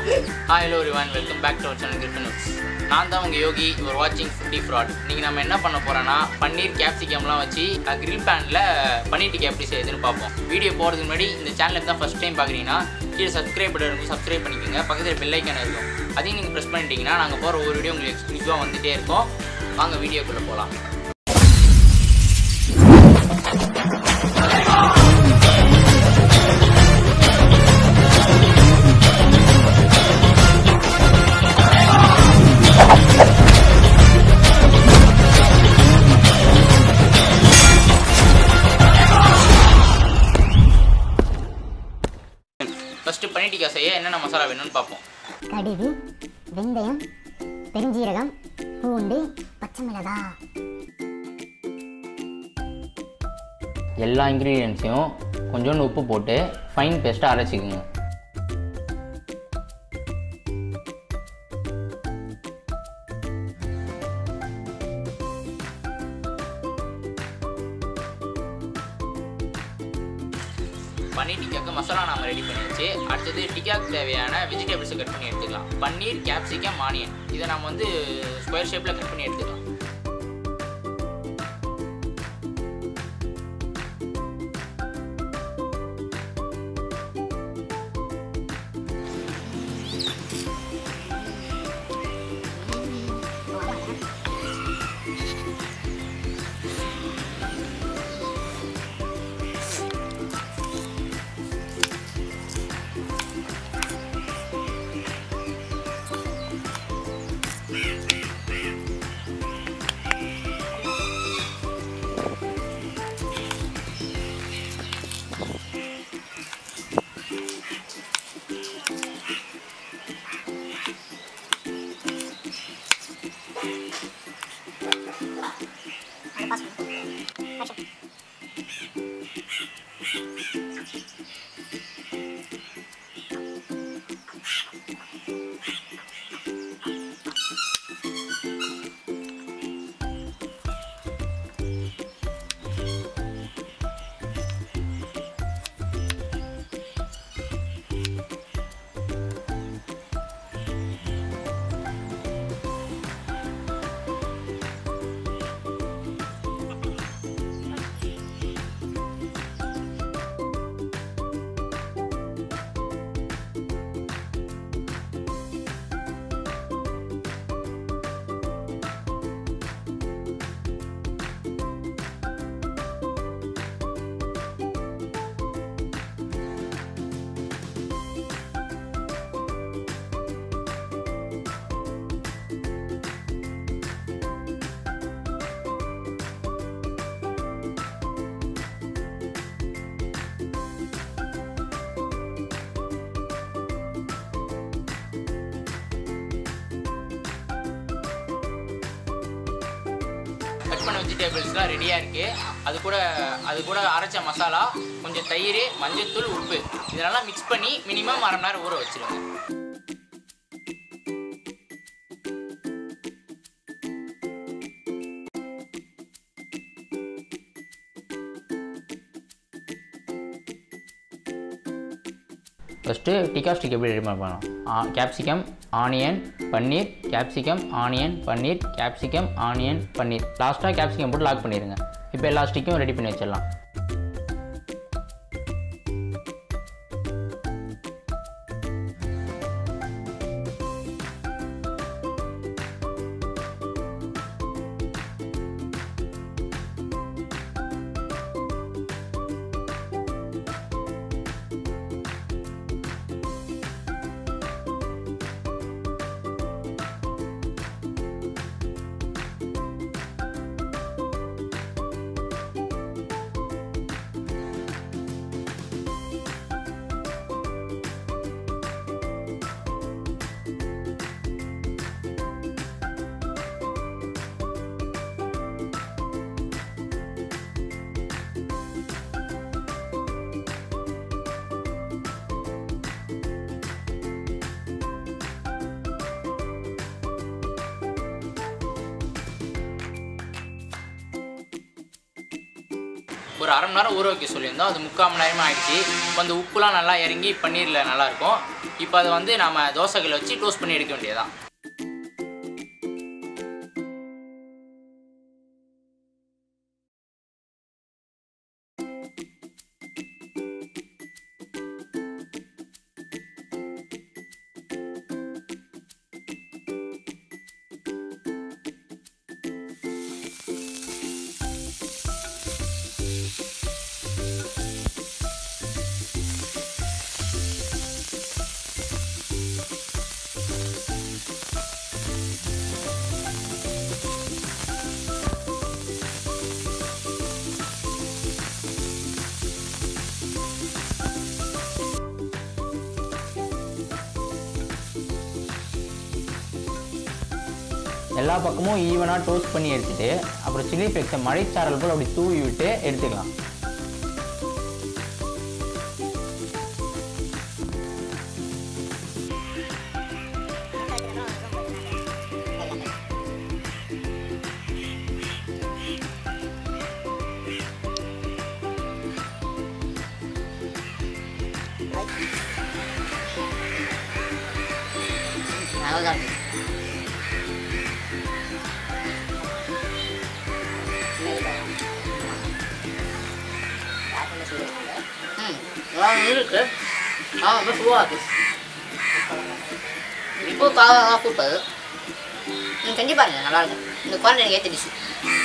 Hi hello ரிவான் welcome back to our channel Griffin news நான் தான் உங்கள் யோகி ஒரு வாட்சிங் ஃபுட்டி ஃப்ராட் நீங்கள் நம்ம என்ன பண்ண போகிறோன்னா பன்னீர் கேப்சிகம்லாம் வச்சு கிரில் பேனில் பன்னீர் டிக்கா எப்படி செய்யுதுன்னு பார்ப்போம் வீடியோ போகிறதுக்கு முன்னாடி இந்த சேனலை தான் ஃபஸ்ட் டைம் பார்க்குறீங்கன்னா கீழே சப்ஸ்கிரைப் பட்டன் இருக்கும் சப்ஸ்கிரைப் பண்ணிக்கோங்க பக்கத்தில் பெல் ஐக்கான இருக்கும் அதையும் நீங்கள் ப்ரெஸ் பண்ணிட்டீங்கன்னா நாங்கள் போகிற ஒரு வீடியோ உங்களுக்கு எக்ஸ்க்ளூசிவாக வந்துகிட்டே இருக்கோம் வாங்க வீடியோக்குள்ளே போகலாம் ஃபஸ்ட்டு பன்னீர் டிக்கா செய்ய என்னென்ன மசாலா வேணும்னு பார்ப்போம் கடுகு வெந்தயம் பெருஞ்சீரகம் பூண்டு பச்சை மிளகாய் எல்லா இன்க்ரீடியன்ஸையும் கொஞ்சோண்டு உப்பு போட்டு ஃபைன் பேஸ்ட்டாக அரைச்சிக்கோங்க பன்னீர் டிக்காக்கு மசாலா நாம ரெடி பண்ணியாச்சு அடுத்தது டிக்காக்கு தேவையான வெஜிடபிள்ஸை கட் பண்ணி எடுத்துக்கலாம் பன்னீர் கேப்சிகம் ஆனியன் இதை நம்ம வந்து ஸ்கொயர் ஷேப்பில் கட் பண்ணி எடுத்துக்கலாம் கட் பண்ண வெஜிடபிள்ஸ்லாம் ரெடியாக இருக்குது அது கூட அது கூட அரைச்ச மசாலா கொஞ்சம் தயிர் மஞ்சள்தூள் உப்பு இதெல்லாம் மிக்ஸ் பண்ணி மினிமம் அரை மணி நேரம் ஊற வச்சிருங்க ஃபஸ்ட்டு டிக்கா ஸ்டிக் எப்படி ரெடி பண்ணலாம் capsicum onion paneer capsicum onion paneer capsicum onion paneer லாஸ்ட்டாக கேப்சிகம் போட்டு லாக் பண்ணிடுங்க இப்போ எல்லா ஸ்டிக்கும் ரெடி பண்ணி வச்சிடலாம் ஒரு அரை மணி நேரம் ஊற வைக்க சொல்லியிருந்தோம் அது முக்கால் மணி நேரமாக ஆயிடுச்சு இப்போ அந்த உப்புலாம் நல்லா இறங்கி பன்னீரில் நல்லாயிருக்கும் இப்போ அதை வந்து நம்ம தோசைகள் வச்சு டோஸ்ட் பண்ணி எடுக்க வேண்டியதுதான் எல்லா பக்கமும் ஈவனாக டோஸ்ட் பண்ணி எடுத்துட்டு அப்புறம் சில்லி ஃப்ளேக்ஸை மழைச்சாரல் போல் அப்படி தூவி விட்டு எடுத்துக்கலாம் அவ்வளோதான் ம் இருக்கு ஆ ரொம்ப சுவாக இருக்கு இப்போ காரம் சூப்பர் நீங்கள் செஞ்சு பாருங்க நல்லா இருக்கும் இந்த குழந்தை எனக்கு ஏற்ற டிஷ்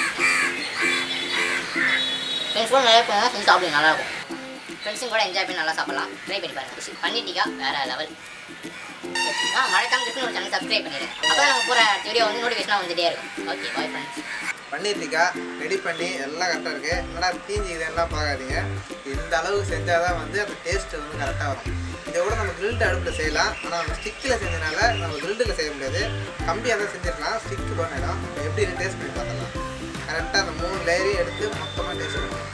ஃப்ரெண்ட்ஸ் கூட நிறைய பேர் செஞ்சு சாப்பிடுங்க நல்லா இருக்கும் ஃப்ரெண்ட்ஸும் கூட என்ஜாய் பண்ணி நல்லா சாப்பிடலாம் ட்ரை பண்ணி பாருங்க டிஷ் பண்ணிட்டீங்க வேற லெவல் ஆ மறக்காம டிஃபன் ஒரு சேனல் சப்ஸ்கிரைப் பண்ணிடுங்க அப்போ நாங்கள் போகிற வீடியோ வந்து நோட்டிஃபிகேஷனாக வந்துட்டே இருக்கும் okay bye friends paneer tikka ready பண்ணி எல்லாம் கரெக்டாக இருக்குது என்னடா தீஞ்சி இதெல்லாம் பார்க்காதீங்க இந்த அளவுக்கு செஞ்சால் தான் வந்து அந்த டேஸ்ட் வந்து கரெக்டாக வரும் இதை விட நம்ம கிரில்டு அடுப்பில் செய்யலாம் ஆனால் நம்ம ஸ்டிக்கில் செஞ்சனால நம்ம கிரில்டில் செய்ய முடியாது கம்பியாக தான் செஞ்சிருக்கலாம் ஸ்டிக்கு பண்ணிடும் எப்படி டேஸ்ட் பண்ணி பார்த்துக்கலாம் கரெக்டாக அந்த மூணு லேயரையும் எடுத்து மொத்தமாக டேஸ்ட் பண்ணுவோம்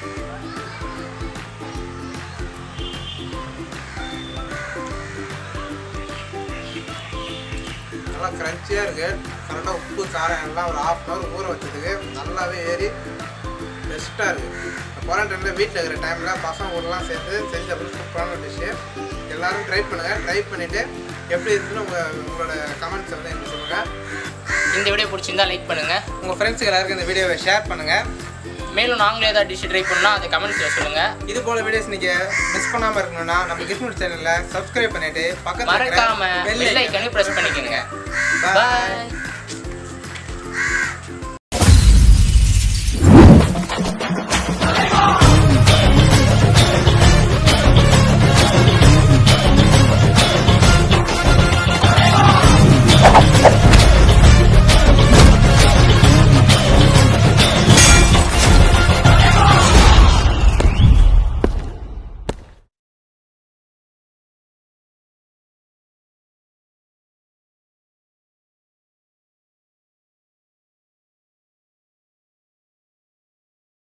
நல்லா க்ரன்ச்சியாக இருக்குது கரெக்டாக உப்பு காரம் எல்லாம் ஒரு ஹாஃப் அன் ஹவர் ஊற வச்சதுக்கு நல்லாவே ஏறி பெஸ்ட்டாக இருக்குது குவாரண்டைனில் வீட்டில் இருக்கிற டைமில் பசங்க கூடலாம் சேர்ந்து செஞ்ச அப்புறம் சூப்பரான டிஷ்ஷு எல்லோரும் ட்ரை பண்ணுங்கள் ட்ரை பண்ணிவிட்டு எப்படி இருக்குன்னு உங்கள் உங்களோட கமெண்ட்ஸ் வந்து எனக்கு சொல்லுங்கள் இந்த வீடியோ பிடிச்சிருந்தா லைக் பண்ணுங்கள் உங்கள் ஃப்ரெண்ட்ஸுக்கு எல்லாருக்கும் இந்த வீடியோவை ஷேர் பண்ணுங்கள் மேலும் நாங்களே ஏதாவது டிஷ் ட்ரை பண்ணால் அதை கமெண்ட்ஸில் சொல்லுங்கள் இது போல வீடியோஸ் நீங்கள் மிஸ் பண்ணாமல் இருக்கணும்னா நம்ம கிஸ்மட் சேனலில் சப்ஸ்கிரைப் பண்ணிவிட்டு பக்கத்தில் மறக்காம பெல் பெல் ஐக்கனை ஐக்கனையும் ப்ரெஸ் பண்ணிக்கோங்க Bye. பாய்